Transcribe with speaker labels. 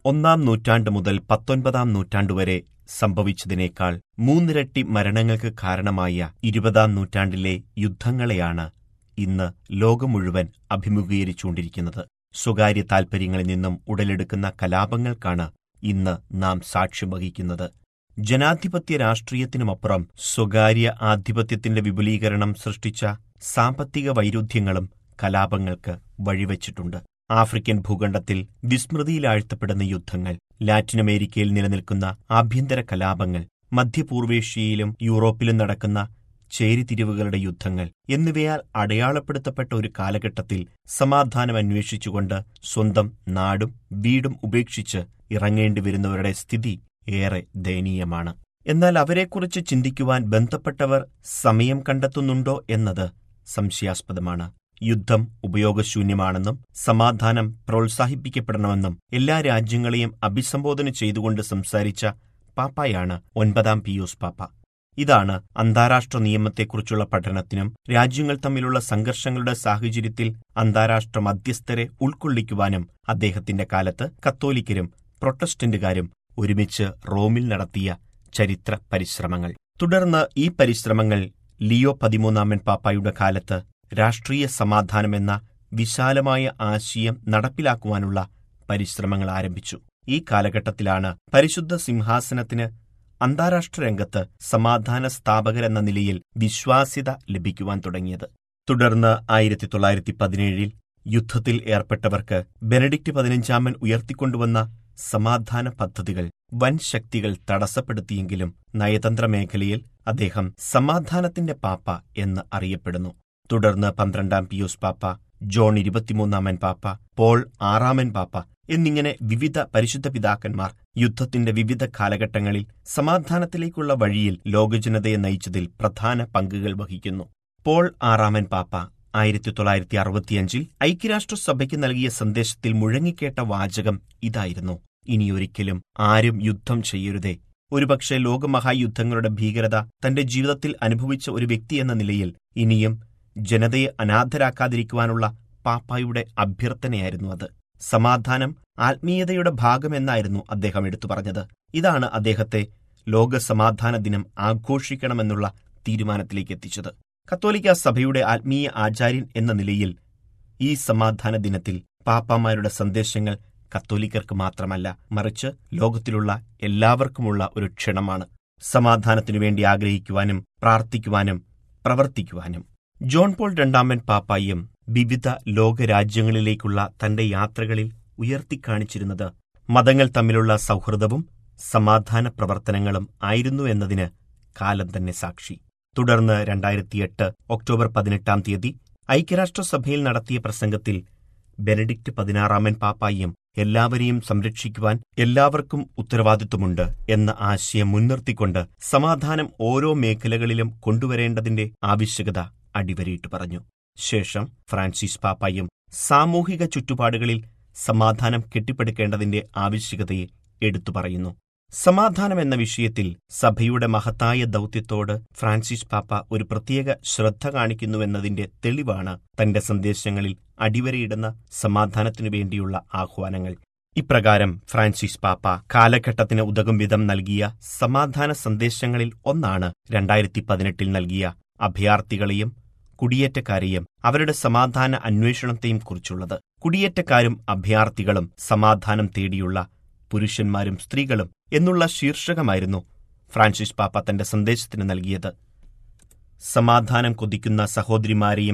Speaker 1: ഒന്നാം നൂറ്റാണ്ട് മുതൽ പത്തൊൻപതാം നൂറ്റാണ്ടുവരെ സംഭവിച്ചതിനേക്കാൾ മൂന്നിരട്ടി മരണങ്ങൾക്ക് കാരണമായ ഇരുപതാം നൂറ്റാണ്ടിലെ യുദ്ധങ്ങളെയാണ് ഇന്ന് ലോകം മുഴുവൻ അഭിമുഖീകരിച്ചുകൊണ്ടിരിക്കുന്നത് സ്വകാര്യ താൽപര്യങ്ങളിൽ നിന്നും ഉടലെടുക്കുന്ന കലാപങ്ങൾക്കാണ് ഇന്ന് നാം സാക്ഷ്യം വഹിക്കുന്നത് ജനാധിപത്യ രാഷ്ട്രീയത്തിനുമപ്പുറം സ്വകാര്യ ആധിപത്യത്തിന്റെ വിപുലീകരണം സൃഷ്ടിച്ച സാമ്പത്തിക വൈരുദ്ധ്യങ്ങളും കലാപങ്ങൾക്ക് വഴിവെച്ചിട്ടുണ്ട് ആഫ്രിക്കൻ ഭൂഖണ്ഡത്തിൽ വിസ്മൃതിയിലാഴ്ത്തപ്പെടുന്ന യുദ്ധങ്ങൾ ലാറ്റിനമേരിക്കയിൽ നിലനിൽക്കുന്ന ആഭ്യന്തര കലാപങ്ങൾ മധ്യപൂർവേഷ്യയിലും യൂറോപ്പിലും നടക്കുന്ന ചേരിതിരിവുകളുടെ യുദ്ധങ്ങൾ എന്നിവയാൽ അടയാളപ്പെടുത്തപ്പെട്ട ഒരു കാലഘട്ടത്തിൽ സമാധാനം അന്വേഷിച്ചുകൊണ്ട് സ്വന്തം നാടും വീടും ഉപേക്ഷിച്ച് ഇറങ്ങേണ്ടി വരുന്നവരുടെ സ്ഥിതി ഏറെ ദയനീയമാണ് എന്നാൽ അവരെക്കുറിച്ച് ചിന്തിക്കുവാൻ ബന്ധപ്പെട്ടവർ സമയം കണ്ടെത്തുന്നുണ്ടോ എന്നത് സംശയാസ്പദമാണ് യുദ്ധം ഉപയോഗശൂന്യമാണെന്നും സമാധാനം പ്രോത്സാഹിപ്പിക്കപ്പെടണമെന്നും എല്ലാ രാജ്യങ്ങളെയും അഭിസംബോധന ചെയ്തുകൊണ്ട് സംസാരിച്ച പാപ്പായാണ് ഒൻപതാം പിയൂസ് പാപ്പ ഇതാണ് അന്താരാഷ്ട്ര നിയമത്തെക്കുറിച്ചുള്ള പഠനത്തിനും രാജ്യങ്ങൾ തമ്മിലുള്ള സംഘർഷങ്ങളുടെ സാഹചര്യത്തിൽ അന്താരാഷ്ട്ര മധ്യസ്ഥരെ ഉൾക്കൊള്ളിക്കുവാനും അദ്ദേഹത്തിന്റെ കാലത്ത് കത്തോലിക്കരും പ്രൊട്ടസ്റ്റന്റുകാരും ഒരുമിച്ച് റോമിൽ നടത്തിയ ചരിത്ര പരിശ്രമങ്ങൾ തുടർന്ന് ഈ പരിശ്രമങ്ങൾ ലിയോ പതിമൂന്നാമൻ പാപ്പായുടെ കാലത്ത് രാഷ്ട്രീയ സമാധാനമെന്ന വിശാലമായ ആശയം നടപ്പിലാക്കുവാനുള്ള പരിശ്രമങ്ങൾ ആരംഭിച്ചു ഈ കാലഘട്ടത്തിലാണ് പരിശുദ്ധ സിംഹാസനത്തിന് അന്താരാഷ്ട്ര രംഗത്ത് സമാധാന സ്ഥാപകരെന്ന നിലയിൽ വിശ്വാസ്യത ലഭിക്കുവാൻ തുടങ്ങിയത് തുടർന്ന് ആയിരത്തി തൊള്ളായിരത്തി പതിനേഴിൽ യുദ്ധത്തിൽ ഏർപ്പെട്ടവർക്ക് ബെനഡിക്റ്റ് പതിനഞ്ചാമൻ ഉയർത്തിക്കൊണ്ടുവന്ന സമാധാന പദ്ധതികൾ വൻ ശക്തികൾ തടസ്സപ്പെടുത്തിയെങ്കിലും നയതന്ത്ര മേഖലയിൽ അദ്ദേഹം സമാധാനത്തിന്റെ പാപ്പ എന്ന് അറിയപ്പെടുന്നു തുടർന്ന് പന്ത്രണ്ടാം പിയൂസ് പാപ്പ ജോൺ ഇരുപത്തിമൂന്നാമൻ പാപ്പ പോൾ ആറാമൻ പാപ്പ എന്നിങ്ങനെ വിവിധ പരിശുദ്ധ പിതാക്കന്മാർ യുദ്ധത്തിന്റെ വിവിധ കാലഘട്ടങ്ങളിൽ സമാധാനത്തിലേക്കുള്ള വഴിയിൽ ലോകജനതയെ നയിച്ചതിൽ പ്രധാന പങ്കുകൾ വഹിക്കുന്നു പോൾ ആറാമൻ പാപ്പ ആയിരത്തി തൊള്ളായിരത്തി അറുപത്തിയഞ്ചിൽ ഐക്യരാഷ്ട്രസഭയ്ക്ക് നൽകിയ സന്ദേശത്തിൽ മുഴങ്ങിക്കേട്ട വാചകം ഇതായിരുന്നു ഇനിയൊരിക്കലും ആരും യുദ്ധം ചെയ്യരുതേ ഒരുപക്ഷെ ലോകമഹായുദ്ധങ്ങളുടെ ഭീകരത തന്റെ ജീവിതത്തിൽ അനുഭവിച്ച ഒരു വ്യക്തി എന്ന നിലയിൽ ഇനിയും ജനതയെ അനാഥരാക്കാതിരിക്കുവാനുള്ള പാപ്പായുടെ അഭ്യർത്ഥനയായിരുന്നു അത് സമാധാനം ആത്മീയതയുടെ ഭാഗമെന്നായിരുന്നു അദ്ദേഹം എടുത്തു പറഞ്ഞത് ഇതാണ് അദ്ദേഹത്തെ ലോക സമാധാന ദിനം ആഘോഷിക്കണമെന്നുള്ള തീരുമാനത്തിലേക്ക് എത്തിച്ചത് കത്തോലിക്ക സഭയുടെ ആത്മീയ ആചാര്യൻ എന്ന നിലയിൽ ഈ സമാധാന ദിനത്തിൽ പാപ്പാമാരുടെ സന്ദേശങ്ങൾ കത്തോലിക്കർക്ക് മാത്രമല്ല മറിച്ച് ലോകത്തിലുള്ള എല്ലാവർക്കുമുള്ള ഒരു ക്ഷണമാണ് സമാധാനത്തിനു വേണ്ടി ആഗ്രഹിക്കുവാനും പ്രാർത്ഥിക്കുവാനും പ്രവർത്തിക്കുവാനും ജോൺ പോൾ രണ്ടാമൻ പാപ്പായും വിവിധ ലോകരാജ്യങ്ങളിലേക്കുള്ള തന്റെ യാത്രകളിൽ ഉയർത്തിക്കാണിച്ചിരുന്നത് മതങ്ങൾ തമ്മിലുള്ള സൗഹൃദവും സമാധാന പ്രവർത്തനങ്ങളും ആയിരുന്നു എന്നതിന് കാലം തന്നെ സാക്ഷി തുടർന്ന് രണ്ടായിരത്തിയെട്ട് ഒക്ടോബർ പതിനെട്ടാം തീയതി ഐക്യരാഷ്ട്രസഭയിൽ നടത്തിയ പ്രസംഗത്തിൽ ബെനഡിക്റ്റ് പതിനാറാമൻ പാപ്പായും എല്ലാവരെയും സംരക്ഷിക്കുവാൻ എല്ലാവർക്കും ഉത്തരവാദിത്വമുണ്ട് എന്ന ആശയം മുൻനിർത്തിക്കൊണ്ട് സമാധാനം ഓരോ മേഖലകളിലും കൊണ്ടുവരേണ്ടതിന്റെ ആവശ്യകത അടിവരയിട്ട് പറഞ്ഞു ശേഷം ഫ്രാൻസിസ് പാപ്പായും സാമൂഹിക ചുറ്റുപാടുകളിൽ സമാധാനം കെട്ടിപ്പടുക്കേണ്ടതിന്റെ ആവശ്യകതയെ എടുത്തു പറയുന്നു സമാധാനം എന്ന വിഷയത്തിൽ സഭയുടെ മഹത്തായ ദൗത്യത്തോട് ഫ്രാൻസിസ് പാപ്പ ഒരു പ്രത്യേക ശ്രദ്ധ കാണിക്കുന്നുവെന്നതിന്റെ തെളിവാണ് തന്റെ സന്ദേശങ്ങളിൽ അടിവരയിടുന്ന സമാധാനത്തിനു വേണ്ടിയുള്ള ആഹ്വാനങ്ങൾ ഇപ്രകാരം ഫ്രാൻസിസ് പാപ്പ കാലഘട്ടത്തിന് ഉതകും വിധം നൽകിയ സമാധാന സന്ദേശങ്ങളിൽ ഒന്നാണ് രണ്ടായിരത്തി പതിനെട്ടിൽ നൽകിയ അഭയാർത്ഥികളെയും കുടിയേറ്റക്കാരെയും അവരുടെ സമാധാന അന്വേഷണത്തെയും കുറിച്ചുള്ളത് കുടിയേറ്റക്കാരും അഭയാർത്ഥികളും സമാധാനം തേടിയുള്ള പുരുഷന്മാരും സ്ത്രീകളും എന്നുള്ള ശീർഷകമായിരുന്നു ഫ്രാൻസിസ് പാപ്പ തന്റെ സന്ദേശത്തിന് നൽകിയത് സമാധാനം കൊതിക്കുന്ന സഹോദരിമാരെയും